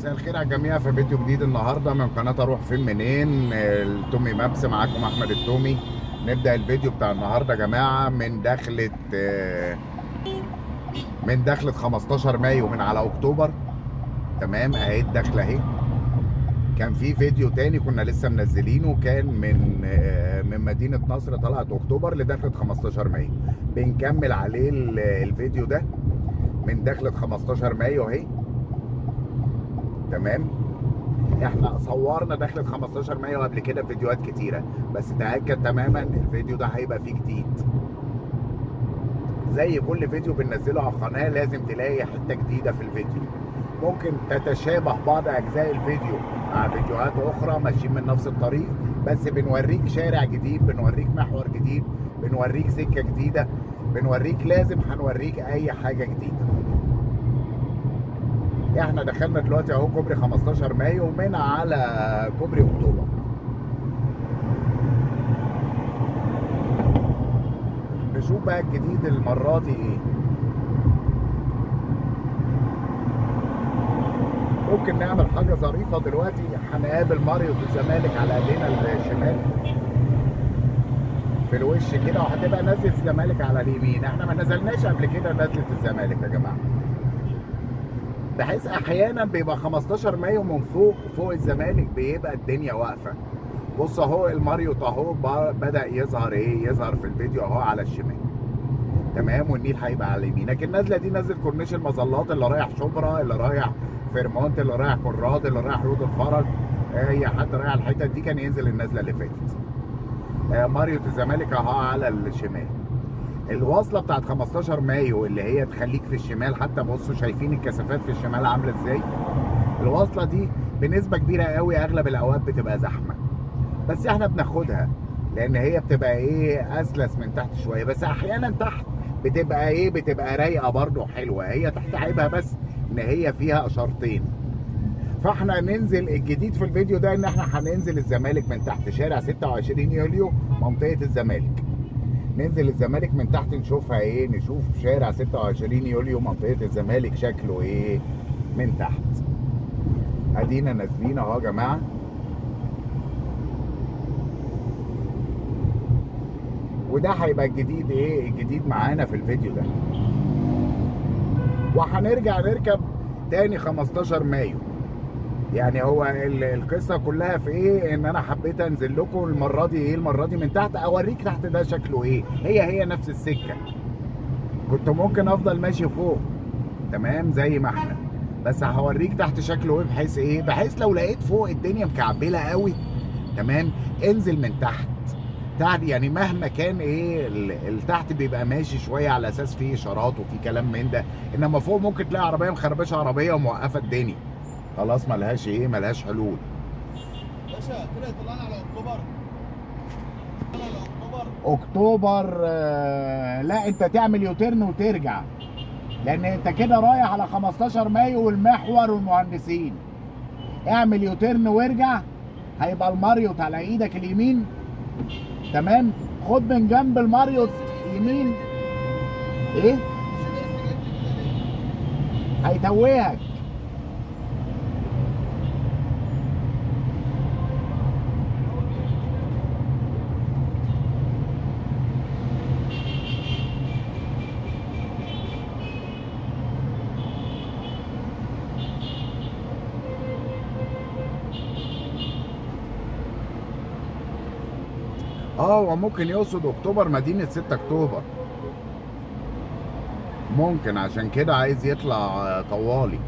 مساء الخير على الجميع في فيديو جديد النهارده من قناه اروح فين منين التومي مابس معاكم احمد التومي نبدا الفيديو بتاع النهارده يا جماعه من دخله آه، من دخله 15 مايو من على اكتوبر تمام اهي الدخله اهي كان في فيديو تاني كنا لسه منزلينه كان من آه، من مدينه نصر طلعت اكتوبر لدخله 15 مايو بنكمل عليه ال- الفيديو ده من دخله 15 مايو اهي تمام احنا صورنا دخلة 15 مايو قبل كده فيديوهات كتيرة بس تأكد تماما الفيديو ده هيبقى فيه جديد زي كل فيديو بننزله على القناة لازم تلاقي حتة جديدة في الفيديو ممكن تتشابه بعض أجزاء الفيديو مع فيديوهات أخرى ماشيين من نفس الطريق بس بنوريك شارع جديد بنوريك محور جديد بنوريك سكة جديدة بنوريك لازم هنوريك أي حاجة جديدة احنا دخلنا دلوقتي اهو كوبري 15 مايو من على كوبري اكتوبر نشوف بقى الجديد المرة دي ايه ممكن نعمل حاجة ظريفة دلوقتي هنقابل ماريو في الزمالك على ايدينا الشمال في الوش كده وهتبقى نزلة الزمالك على اليمين احنا ما نزلناش قبل كده نزلة الزمالك يا جماعة بحيث احيانا بيبقى 15 مايو من فوق فوق الزمالك بيبقى الدنيا واقفه بص اهو الماريوت اهو ب- بدا يظهر ايه يظهر في الفيديو اهو على الشمال تمام والنيل هيبقى على اليمين لكن النازله دي نازله كورنيش المظلات اللي رايح شبرا اللي رايح فيرمونت اللي رايح كراد اللي رايح رود الفرج اي حد رايح الحتت دي كان ينزل النازله اللي فاتت آه، ماريوت الزمالك اهو على الشمال الواصله بتاعت 15 مايو اللي هي تخليك في الشمال حتى بصوا شايفين الكثافات في الشمال عامله ازاي الواصله دي بنسبه كبيره قوي اغلب الاوقات بتبقى زحمه بس احنا بناخدها لان هي بتبقى ايه اسلس من تحت شويه بس احيانا تحت بتبقى ايه بتبقى رايقه برضو حلوه هي تحت عيبها بس ان هي فيها اشارتين فاحنا ننزل الجديد في الفيديو ده ان احنا هننزل الزمالك من تحت شارع 26 يوليو منطقه الزمالك ننزل الزمالك من تحت نشوفها ايه نشوف شارع 26 يوليو منطقه الزمالك شكله ايه من تحت ادينا نازلين اهو يا جماعه وده هيبقى الجديد ايه الجديد معانا في الفيديو ده وهنرجع نركب تاني 15 مايو يعني هو ال- القصه كلها في ايه ان انا حبيت انزل لكم المره دي ايه المره دي من تحت اوريك تحت ده شكله ايه هي هي نفس السكه كنت ممكن افضل ماشي فوق تمام زي ما احنا بس هوريك تحت شكله ايه بحيث ايه بحيث لو لقيت فوق الدنيا مكعبله قوي تمام انزل من تحت تحت يعني مهما كان ايه ال- التحت بيبقى ماشي شويه على اساس فيه اشارات وفي كلام من ده انما فوق ممكن تلاقي عربيه مخربشه عربيه وموقفه الدنيا خلاص ملهاش ايه ملهاش حلول باشا كده يطلعنا على اكتوبر يطلعنا على اكتوبر اكتوبر آه، لا انت تعمل يوتيرن وترجع لان انت كده رايح على 15 مايو والمحور والمهندسين اعمل يوتيرن وارجع هيبقى الماريوت على ايدك اليمين تمام خد من جنب الماريوت يمين ايه هيتوهك اه وممكن يقصد اكتوبر مدينة 6 اكتوبر ممكن عشان كده عايز يطلع آه، طوالي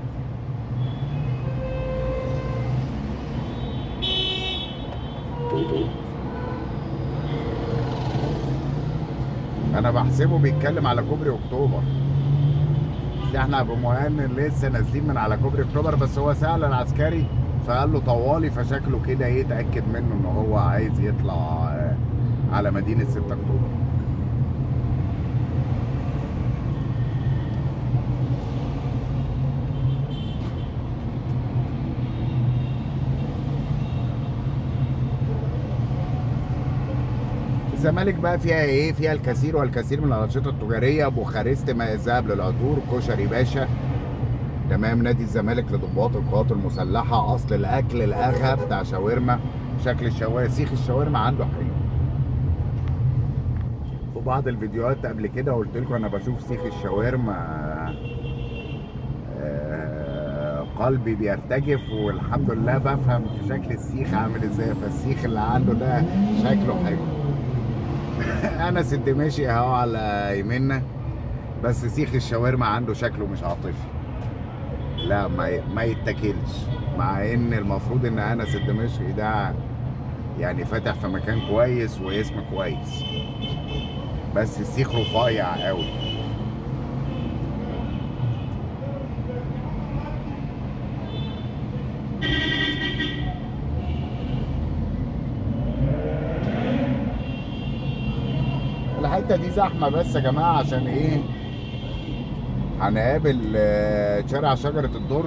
انا بحسبه بيتكلم على كوبري اكتوبر بس احنا ابو مهند لسه نازلين من على كوبري اكتوبر بس هو سأل العسكري فقال له طوالي فشكله كده ايه اتاكد منه ان هو عايز يطلع آه، على مدينه 6 اكتوبر الزمالك بقى فيها ايه فيها الكثير والكثير من الانشطه التجاريه بوخارست ماء الذهب للعطور كشري باشا تمام نادي الزمالك لضباط القوات المسلحه اصل الاكل الاغا بتاع شاورما شكل الشاورما سيخ الشاورما عنده حلو في بعض الفيديوهات قبل كده قلت لكم انا بشوف سيخ الشاورما آه، قلبي بيرتجف والحمد لله بفهم في شكل السيخ عامل ازاي فالسيخ اللي عنده ده شكله حلو انس الدمشقي اهو على يمنا بس سيخ الشاورما عنده شكله مش عاطفي لا ما ي- ما يتاكلش مع ان المفروض ان انس الدمشقي ده يعني فاتح في مكان كويس واسم كويس بس السيخ رفيع قوي الحته دي زحمه بس يا جماعه عشان ايه هنقابل آه، شارع شجره الدر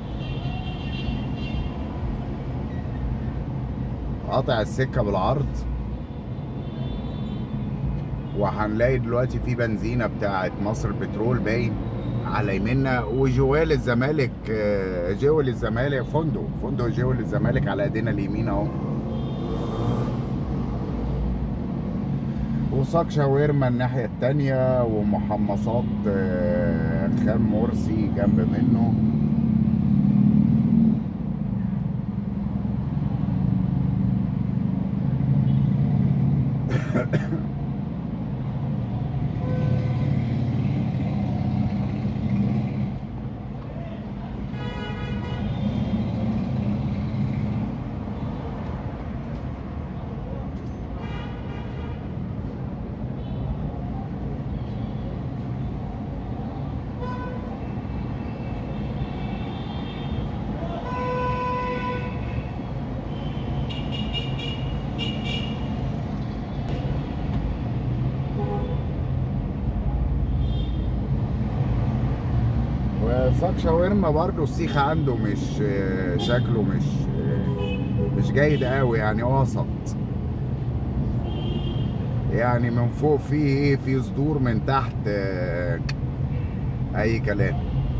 قاطع السكه بالعرض وهنلاقي دلوقتي في بنزينه بتاعت مصر بترول باين على يمنا وجوال الزمالك آه، جوال الزمالك فندق فندق جوال الزمالك على ايدينا اليمين اهو وساق شاورما الناحية التانية ومحمصات آه، خان مرسي جنب منه وساق شاورما برضو السيخ عنده مش آه، شكله مش آه، مش جيد قوي يعني وسط يعني من فوق فيه ايه في صدور من تحت آه، اي كلام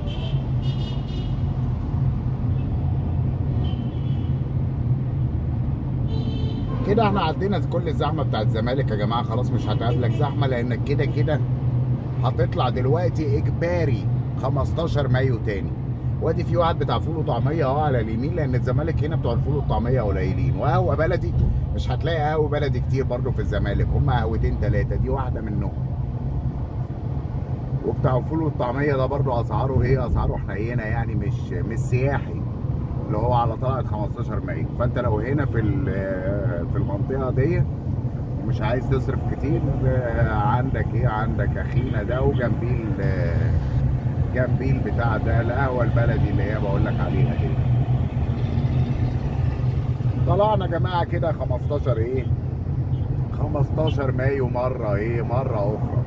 كده احنا عدينا كل الزحمه بتاعت الزمالك يا جماعه خلاص مش هتقابلك زحمه لانك كده كده هتطلع دلوقتي اجباري 15 مايو تاني وادي في واحد بتاع فول وطعميه اهو على اليمين لان الزمالك هنا بتوع الفول والطعميه قليلين وقهوه بلدي مش هتلاقي قهوه بلدي كتير برضو في الزمالك هم قهوتين ثلاثه دي واحده منهم وبتاع الفول والطعميه ده برضو اسعاره ايه اسعاره حنينه يعني مش مش سياحي اللي هو على طلعت 15 مايو فانت لو هنا في ال- في المنطقه دي ومش عايز تصرف كتير آه، عندك ايه عندك اخينا ده وجنبيه ال- جنبيه البتاع ده القهوه البلدي اللي هي بقول لك عليها دي طلعنا يا جماعه كده 15 ايه 15 مايو مره ايه مره اخرى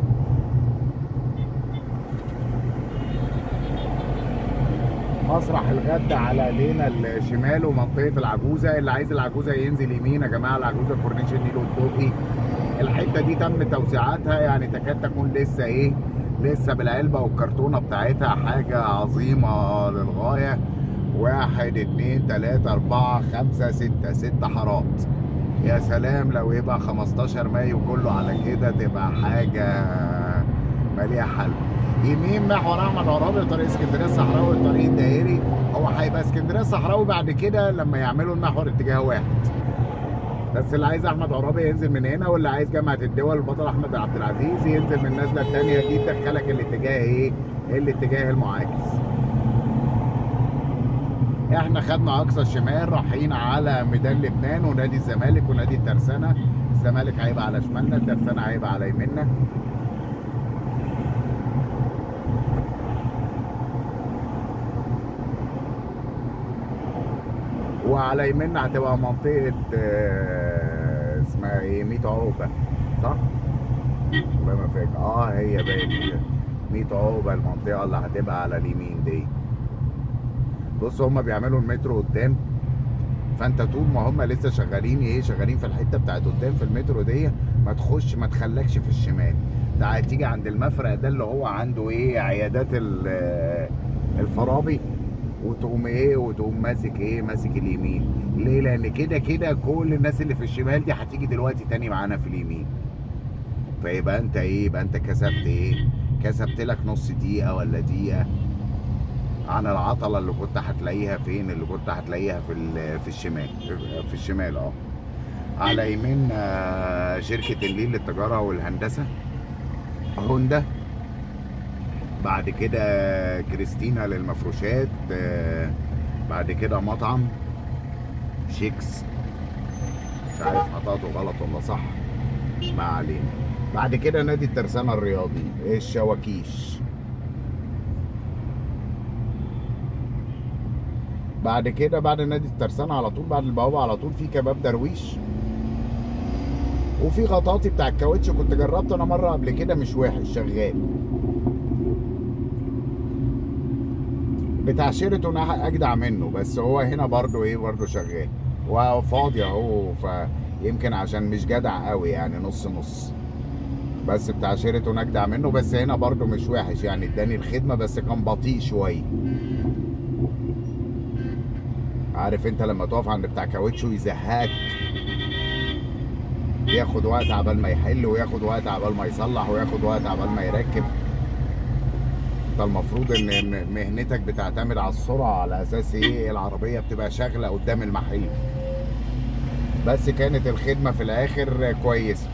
مسرح الغد على ايدينا الشمال ومنطقه العجوزه اللي عايز العجوزه ينزل يمين يا جماعه العجوزه كورنيش النيل والدقي الحته دي تم توسعتها يعني تكاد تكون لسه ايه لسه بالعلبه والكرتونه بتاعتها حاجه عظيمه للغايه واحد اتنين تلاته اربعه خمسه سته ست حارات يا سلام لو يبقى 15 مايو كله على كده تبقى حاجه مليئه حل يمين محور احمد عرابي طريق اسكندريه الصحراوي الطريق الدائري هو هيبقى اسكندريه الصحراوي بعد كده لما يعملوا المحور اتجاه واحد بس اللي عايز احمد عرابي ينزل من هنا واللي عايز جامعه الدول البطل احمد عبد العزيز ينزل من النزله الثانيه دي تدخلك الاتجاه ايه؟ الاتجاه المعاكس. احنا خدنا اقصى الشمال رايحين على ميدان لبنان ونادي الزمالك ونادي الترسانه، الزمالك هيبقى على شمالنا، الترسانه هيبقى على يميننا. وعلى يميننا هتبقى منطقة آه، اسمها ايه 100 عقبة صح؟ والله ما فاكر اه هي باين كده 100 عقبة المنطقة اللي هتبقى على اليمين دي بص هما بيعملوا المترو قدام فانت طول ما هما لسه شغالين ايه شغالين في الحته بتاعت قدام في المترو دي ما تخش ما تخلكش في الشمال تعال تيجي عند المفرق ده اللي هو عنده ايه عيادات ال الفارابي وتقوم ايه وتقوم ماسك ايه ماسك اليمين ليه لان كده كده كل الناس اللي في الشمال دي هتيجي دلوقتي تاني معانا في اليمين فيبقى انت ايه يبقى انت كسبت ايه كسبت لك نص دقيقه ولا دقيقه عن العطله اللي كنت هتلاقيها فين اللي كنت هتلاقيها في ال- في الشمال في الشمال اه على يمين آه، شركه النيل للتجاره والهندسه هوندا بعد كده كريستينا للمفروشات آه، بعد كده مطعم شيكس مش عارف قطعته غلط ولا صح ما علينا بعد كده نادي الترسانة الرياضي الشواكيش بعد كده بعد نادي الترسانة على طول بعد البوابة على طول في كباب درويش وفي غطاطي بتاع الكاوتش كنت جربته انا مرة قبل كده مش وحش شغال بتاع شيراتون اجدع منه بس هو هنا برضو ايه برضو شغال وفاضي اهو فيمكن عشان مش جدع قوي يعني نص نص بس بتاع شيراتون اجدع منه بس هنا برضو مش وحش يعني اداني الخدمه بس كان بطيء شويه عارف انت لما تقف عند بتاع كاوتشو يزهقك ياخد وقت عبال ما يحل وياخد وقت عبال ما يصلح وياخد وقت عبال ما يركب انت المفروض ان م- مهنتك بتعتمد على السرعه على اساس ايه العربيه بتبقى شاغله قدام المحل بس كانت الخدمه في الاخر كويسه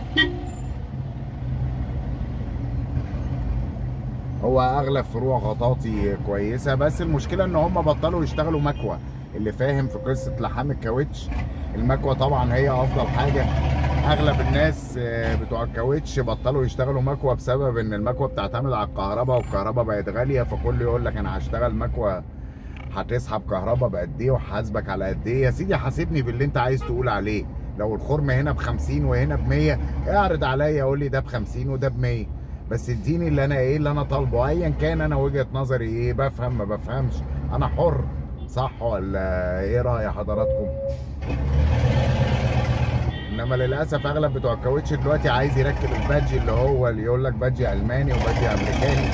هو اغلب فروع غطاطي كويسه بس المشكله ان هم بطلوا يشتغلوا مكوى اللي فاهم في قصه لحام الكاوتش المكوى طبعا هي افضل حاجه اغلب الناس آه، بتوع الكاوتش بطلوا يشتغلوا مكوى بسبب ان المكوى بتعتمد على الكهرباء والكهرباء بقت غاليه فكل يقول لك انا هشتغل مكوى هتسحب كهرباء بقد ايه وحاسبك على قد ايه يا سيدي حاسبني باللي انت عايز تقول عليه لو الخرم هنا ب 50 وهنا ب 100 اعرض عليا قول لي ده ب 50 وده ب 100 بس اديني اللي انا ايه اللي انا طالبه ايا كان انا وجهه نظري ايه بفهم ما بفهمش انا حر صح ولا ايه راي حضراتكم انما للاسف اغلب بتوع الكاوتش دلوقتي عايز يركب البادج اللي هو اللي يقول لك بادج الماني وبادج امريكاني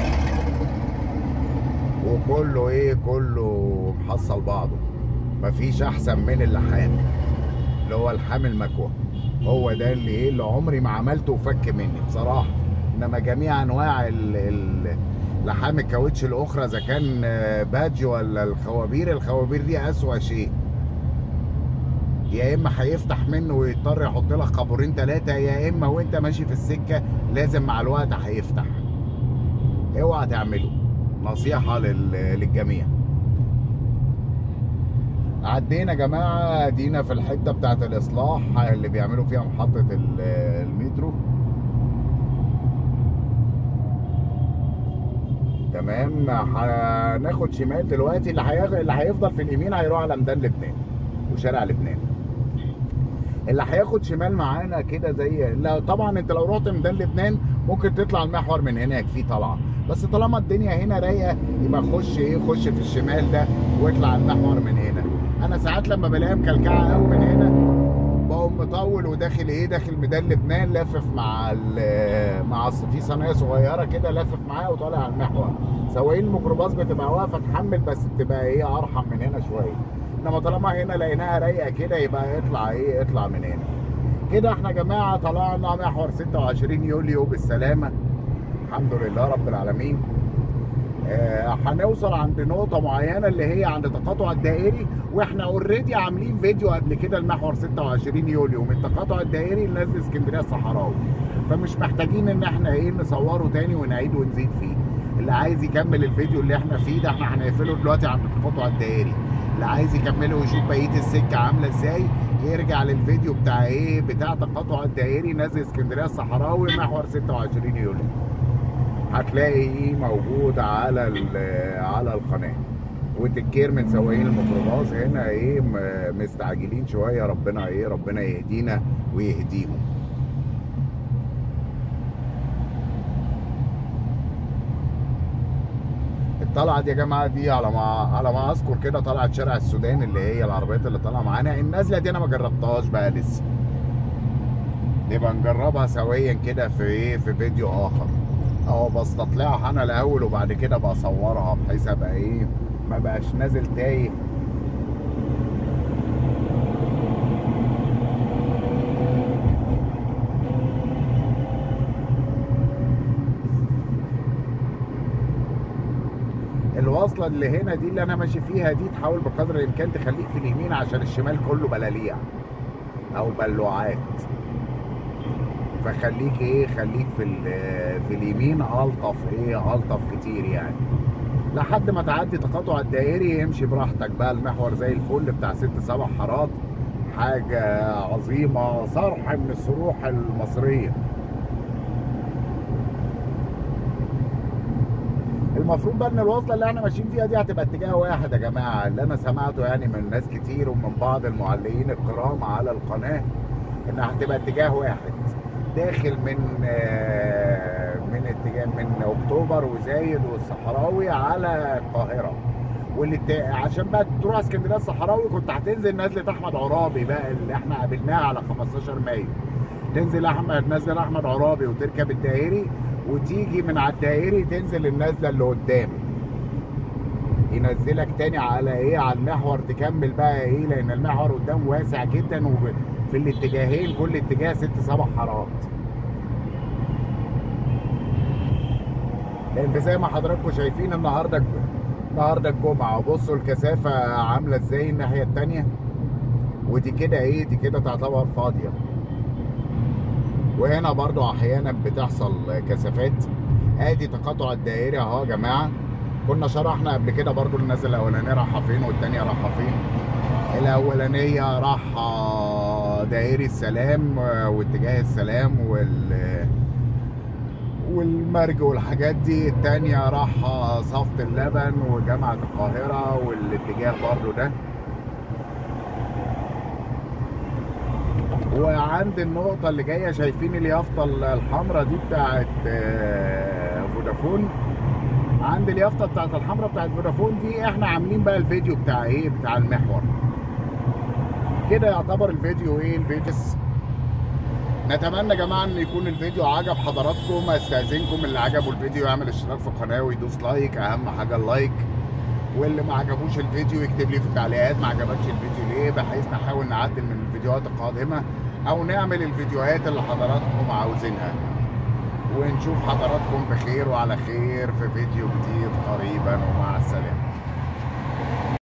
وكله ايه كله محصل بعضه مفيش احسن من اللحام اللي هو لحام المكوى هو ده اللي ايه اللي عمري ما عملته وفك مني بصراحه انما جميع انواع ال- ال- لحام الكاوتش الاخرى اذا كان آه، بادج ولا الخوابير الخوابير دي اسوأ شيء يا اما هيفتح منه ويضطر يحط لك خابورين ثلاثه يا اما وانت ماشي في السكه لازم مع الوقت هيفتح اوعى تعمله نصيحه لل- للجميع عدينا يا جماعه ادينا في الحته بتاعت الاصلاح اللي بيعملوا فيها محطه ال- المترو تمام هناخد شمال دلوقتي اللي هياخد اللي هيفضل في اليمين هيروح على ميدان لبنان وشارع لبنان اللي هياخد شمال معانا كده زي لا طبعا انت لو رحت ميدان لبنان ممكن تطلع المحور من هناك في طلعه بس طالما الدنيا هنا رايقه يبقى خش ايه خش في الشمال ده واطلع المحور من هنا انا ساعات لما بلاقيها مكلكعه قوي من هنا بقوم مطول وداخل ايه داخل ميدان لبنان لافف مع ال- مع الص- في صينيه صغيره كده لافف معاها وطالع على المحور سواقين الميكروباص بتبقى واقفه تحمل بس بتبقى ايه ارحم من هنا شويه انما طالما هنا لقيناها رايقه كده يبقى اطلع ايه اطلع من هنا كده احنا يا جماعه طلعنا محور 26 يوليو بالسلامه الحمد لله رب العالمين آه، هنوصل عند نقطة معينة اللي هي عند التقاطع الدائري واحنا اوريدي عاملين فيديو قبل كده المحور 26 يوليو من التقاطع الدائري لنزل اسكندرية الصحراوي فمش محتاجين ان احنا ايه نصوره تاني ونعيد ونزيد فيه اللي عايز يكمل الفيديو اللي احنا فيه ده احنا هنقفله دلوقتي عند التقاطع الدائري اللي عايز يكمله ويشوف بقية السكة عاملة ازاي يرجع للفيديو بتاع ايه بتاع تقاطع الدائري نازل اسكندرية الصحراوي محور 26 يوليو هتلاقي موجود على ال- على القناه وتكير من سواقين الميكروباص هنا ايه م- مستعجلين شويه ربنا ايه ربنا يهدينا ويهديهم الطلعه دي يا جماعه دي على ما على ما اذكر كده طلعت شارع السودان اللي هي العربيات اللي طالعه معانا النازله دي انا ما جربتهاش بقى لسه نبقى نجربها سويا كده في ايه في فيديو اخر اهو بستطلعها انا الاول وبعد كده بصورها بحيث ابقى ايه ما بقاش نازل تايه الوصله اللي هنا دي اللي انا ماشي فيها دي تحاول بقدر الامكان تخليك في اليمين عشان الشمال كله بلاليع او بلوعات فخليك ايه خليك في ال- في اليمين الطف ايه الطف كتير يعني لحد ما تعدي تقاطع الدائري امشي براحتك بقى المحور زي الفل بتاع ست سبع حارات حاجه عظيمه صرح من الصروح المصريه المفروض بقى ان الوصله اللي احنا ماشيين فيها دي هتبقى اتجاه واحد يا جماعه اللي انا سمعته يعني من ناس كتير ومن بعض المعلقين الكرام على القناه انها هتبقى اتجاه واحد داخل من آه، من اتجاه من اكتوبر وزايد والصحراوي على القاهره واللي الت- عشان بقى تروح اسكندريه الصحراوي كنت هتنزل نزله احمد عرابي بقى اللي احنا قابلناها على 15 مايو تنزل احمد نزل احمد عرابي وتركب الدائري وتيجي من على الدائري تنزل النزله اللي قدام ينزلك تاني على ايه على المحور تكمل بقى ايه لان المحور قدام واسع جدا وفي الاتجاهين كل اتجاه ست سبع حارات لان زي ما حضراتكم شايفين النهارده النهارده الجمعه بصوا الكثافه عامله ازاي الناحيه التانيه ودي كده ايه دي كده تعتبر فاضيه وهنا برضو احيانا بتحصل كثافات ادي تقاطع الدائري اهو يا جماعه كنا شرحنا قبل كده برضو النازله الاولانيه رايحه فين والتانيه رايحه فين الاولانيه رايحه دائري السلام واتجاه السلام وال والمرج والحاجات دي التانية رايحة صفت اللبن وجامعة القاهرة والاتجاه برضو ده وعند النقطة اللي جاية شايفين اليافطة الحمراء دي بتاعت آه، فودافون عند اليافطة بتاعت الحمراء بتاعت فودافون دي احنا عاملين بقى الفيديو بتاع ايه بتاع المحور كده يعتبر الفيديو ايه الفيديو نتمنى يا جماعه ان يكون الفيديو عجب حضراتكم استاذنكم اللي عجبه الفيديو يعمل اشتراك في القناه ويدوس لايك اهم حاجه اللايك واللي ما عجبوش الفيديو يكتب لي في التعليقات ما عجبكش الفيديو ليه بحيث نحاول نعدل من الفيديوهات القادمه او نعمل الفيديوهات اللي حضراتكم عاوزينها ونشوف حضراتكم بخير وعلى خير في فيديو جديد قريبا ومع السلامه